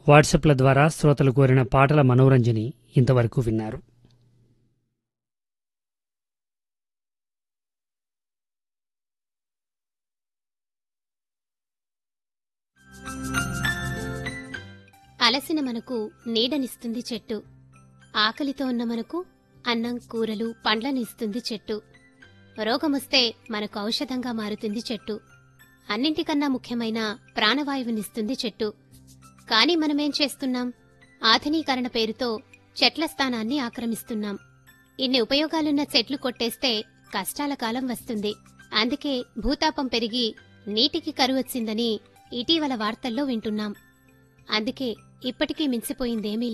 వాట్సాప్ల ద్వారా శ్రోతలు కోరిన పాటల మనోరంజని ఇంతవరకు విన్నారు అలసిన మనకు నీడనిస్తుంది చెట్టు ఆకలితో ఉన్న మనకు అన్నం కూరలు పండ్లనిస్తుంది చెట్టు రోగమొస్తే మనకు ఔషధంగా మారుతుంది చెట్టు అన్నింటికన్నా ముఖ్యమైన ప్రాణవాయువునిస్తుంది చెట్టు కానీ మనమేం చేస్తున్నాం ఆధునీకరణ పేరుతో చెట్ల స్థానాన్ని ఆక్రమిస్తున్నాం ఇన్ని ఉపయోగాలున్న చెట్లు కొట్టేస్తే కష్టాల కాలం వస్తుంది అందుకే భూతాపం పెరిగి నీటికి కరువొచ్చిందని ఇటీవల వార్తల్లో వింటున్నాం అందుకే ఇప్పటికీ మించిపోయిందేమీ